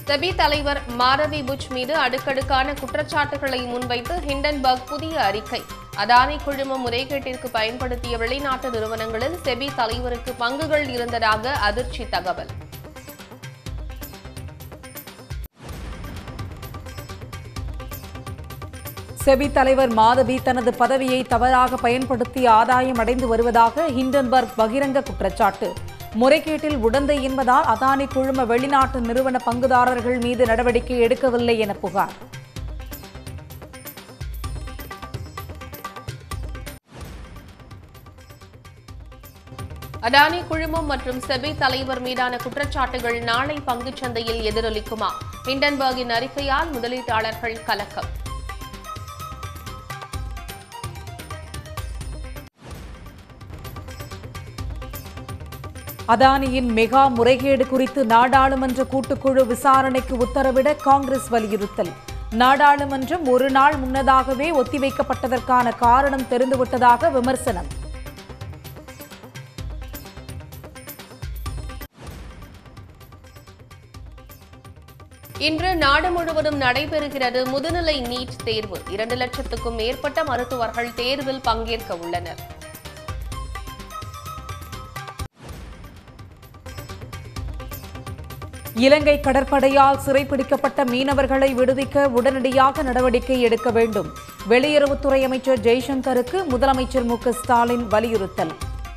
SEBI தலைவர் மாரவி புஜ் மீது அடுக்கடுக்கான குற்றச்சாட்டுகளை முன்வைத்து ஹிண்டன்பர்க் புதிய அறிக்கை அதானி குழும முறைகேட்டிற்கு பயன்படுத்திய வெளிநாட்டு நிறுவனங்களில் செபி தலைவருக்கு பங்குகள் இருந்ததாக அதிர்ச்சி தகவல் செபி தலைவர் மாதவி தனது பதவியை தவறாக பயன்படுத்தி ஆதாயம் அடைந்து வருவதாக ஹிண்டன்பர்க் பகிரங்க குற்றச்சாட்டு முறைகேட்டில் உடந்தை என்பதால் அதானி குழும வெளிநாட்டு நிறுவன பங்குதாரர்கள் மீது நடவடிக்கை எடுக்கவில்லை என புகார் அடானி குழுமம் மற்றும் செபி தலைவர் மீதான குற்றச்சாட்டுகள் நாளை பங்குச் சந்தையில் எதிரொலிக்குமா ஹிண்டன்பர்கின் அறிக்கையால் முதலீட்டாளர்கள் கலக்கம் அதானியின் மெகா முறைகேடு குறித்து நாடாளுமன்ற கூட்டுக்குழு விசாரணைக்கு உத்தரவிட காங்கிரஸ் வலியுறுத்தல் நாடாளுமன்றம் ஒரு நாள் முன்னதாகவே ஒத்திவைக்கப்பட்டதற்கான காரணம் தெரிந்துவிட்டதாக விமர்சனம் இன்று நாடு முழுவதும் நடைபெறுகிறது முதுநிலை நீட் தேர்வு இரண்டு லட்சத்துக்கும் மேற்பட்ட மருத்துவர்கள் தேர்வில் பங்கேற்க உள்ளனர் இலங்கை கடற்படையால் சிறைப்பிடிக்கப்பட்ட மீனவர்களை விடுவிக்க உடனடியாக நடவடிக்கை எடுக்க வேண்டும் வெளியுறவுத்துறை அமைச்சர் ஜெய்சங்கருக்கு முதலமைச்சர் மு க ஸ்டாலின் வலியுறுத்தல்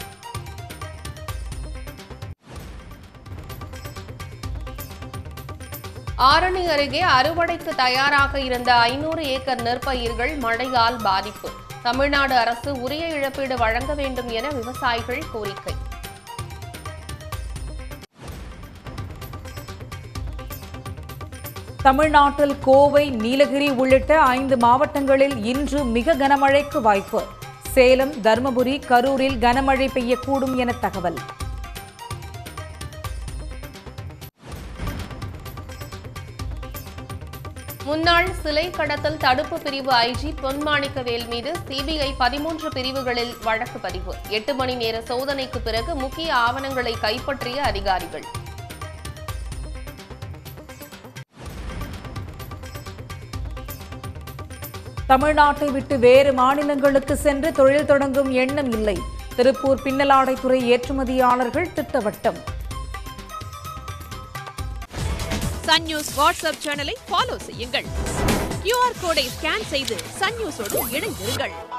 ஆரணி அருகே அறுவடைக்கு தயாராக இருந்த ஐநூறு ஏக்கர் நெற்பயிர்கள் மழையால் பாதிப்பு தமிழ்நாடு அரசு உரிய இழப்பீடு வழங்க வேண்டும் என விவசாயிகள் கோரிக்கை தமிழ்நாட்டில் கோவை நீலகிரி உள்ளிட்ட ஐந்து மாவட்டங்களில் இன்று மிக கனமழைக்கு வாய்ப்பு சேலம் தருமபுரி கரூரில் கனமழை பெய்யக்கூடும் என தகவல் முன்னாள் சிலை கடத்தல் தடுப்பு பிரிவு ஐஜி பொன்மாணிக்கவேல் மீது சிபிஐ பதிமூன்று பிரிவுகளில் வழக்கு பதிவு எட்டு மணி நேர சோதனைக்கு பிறகு முக்கிய ஆவணங்களை கைப்பற்றிய அதிகாரிகள் தமிழ்நாட்டை விட்டு வேறு மாநிலங்களுக்கு சென்று தொழில் தொடங்கும் எண்ணம் இல்லை திருப்பூர் பின்னலாடைத்துறை ஏற்றுமதியாளர்கள் திட்டவட்டம் சன் நியூஸ் வாட்ஸ்அப் சேனலை ஃபாலோ செய்யுங்கள் கியூஆர் கோடை ஸ்கேன் செய்து சன் நியூஸோடு இணைந்திருங்கள்